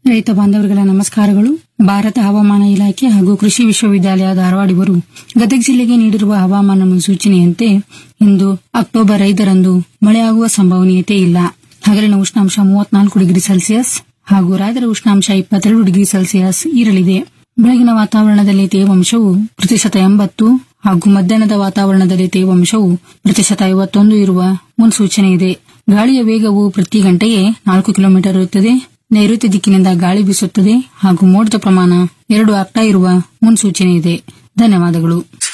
ರೈತ ಬಾಂಧವರಿಗೆಲ್ಲ ನಮಸ್ಕಾರಗಳು ಭಾರತ ಹವಾಮಾನ ಇಲಾಖೆ ಹಾಗೂ ಕೃಷಿ ವಿಶ್ವವಿದ್ಯಾಲಯ ಧಾರವಾಡ ಇವರು ಗದಗ ಜಿಲ್ಲೆಗೆ ನೀಡಿರುವ ಹವಾಮಾನ ಮುನ್ಸೂಚನೆಯಂತೆ ಇಂದು ಅಕ್ಟೋಬರ್ ಐದರಂದು ಮಳೆಯಾಗುವ ಸಂಭವನೀಯತೆ ಇಲ್ಲ ಹಗಲಿನ ಉಷ್ಣಾಂಶ ಮೂವತ್ನಾಲ್ಕು ಡಿಗ್ರಿ ಸೆಲ್ಸಿಯಸ್ ಹಾಗೂ ರಾತ್ರಿ ಉಷ್ಣಾಂಶ ಇಪ್ಪತ್ತೆರಡು ಡಿಗ್ರಿ ಸೆಲ್ಸಿಯಸ್ ಇರಲಿದೆ ಬೆಳಗಿನ ವಾತಾವರಣದಲ್ಲಿ ತೇವಾಂಶವು ಪ್ರತಿಶತ ಎಂಬತ್ತು ಹಾಗೂ ಮಧ್ಯಾಹ್ನದ ವಾತಾವರಣದಲ್ಲಿ ತೇವಾಂಶವು ಪ್ರತಿಶತ ಐವತ್ತೊಂದು ಇರುವ ಮುನ್ಸೂಚನೆ ಇದೆ ಗಾಳಿಯ ವೇಗವು ಪ್ರತಿ ಗಂಟೆಗೆ ನಾಲ್ಕು ಕಿಲೋಮೀಟರ್ ಇರುತ್ತದೆ ನೈಋತ್ಯ ದಿಕ್ಕಿನಿಂದ ಗಾಳಿ ಬೀಸುತ್ತದೆ ಹಾಗೂ ಮೋಡದ ಪ್ರಮಾಣ ಎರಡು ಆಗ್ತಾ ಇರುವ ಮುನ್ಸೂಚನೆ ಇದೆ ಧನ್ಯವಾದಗಳು